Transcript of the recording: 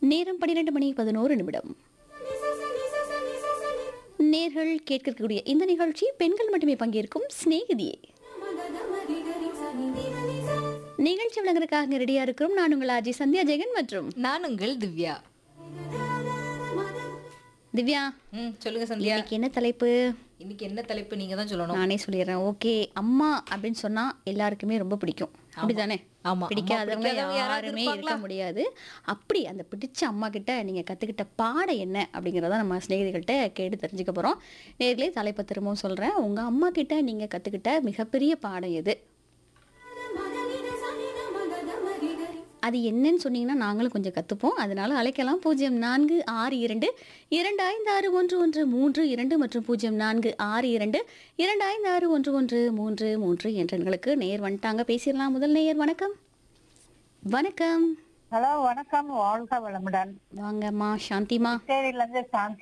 நேரம் பன்னிரெண்டு மணி பதினோரு நிமிடம் நேர்கள் கேட்கக்கூடிய இந்த நிகழ்ச்சி பெண்கள் மட்டுமே பங்கேற்கும் சிநேகிதியே நிகழ்ச்சி வழங்குறதுக்காக ரெடியா இருக்கிறோம் நான் உங்கள் ஆஜி சந்தியா ஜெகன் மற்றும் நான் உங்கள் திவ்யா திவ்யா ம் சொல்லுங்க சந்தியா இன்னைக்கு என்ன தலைப்பு இன்னைக்கு என்ன தலைப்பு நீங்க தான் சொல்லணும் நானே சொல்லிடுறேன் ஓகே அம்மா அப்படின்னு சொன்னா எல்லாருக்குமே ரொம்ப பிடிக்கும் அப்படிதானே ஆமா, அம்மா பிடிக்காதவங்க பிடிக்காதவங்க யாராவது யாருமே இருக்க முடியாது அப்படி அந்த பிடிச்ச அம்மா கிட்ட நீங்க கத்துக்கிட்ட பாடம் என்ன அப்படிங்கறத நம்ம சிநேகிதிகள்கிட்ட கேட்டு தெரிஞ்சுக்க போறோம் நேர்களே தலைப்பை திரும்பவும் சொல்றேன் உங்க அம்மா கிட்ட நீங்க கத்துக்கிட்ட மிகப்பெரிய பாடம் எது அது என்னன்னு சொன்னீங்கன்னா நாங்களும் கொஞ்சம் கற்றுப்போம் அதனால அழைக்கலாம் பூஜ்ஜியம் நான்கு ஆறு இரண்டு இரண்டு ஐந்து ஆறு ஒன்று ஒன்று மூன்று இரண்டு மற்றும் பூஜ்ஜியம் நான்கு ஆறு இரண்டு இரண்டு ஐந்து ஆறு ஒன்று ஒன்று மூன்று மூன்று என்ற எண்களுக்கு நேர் வந்துட்டாங்க பேசிடலாம் முதல் நேயர் வணக்கம் வணக்கம் ஹலோ வணக்கம் வாழ்க வளமுடன் வாங்கம்மா சாந்திமா புதுச்சேரியில இருந்து சாந்தி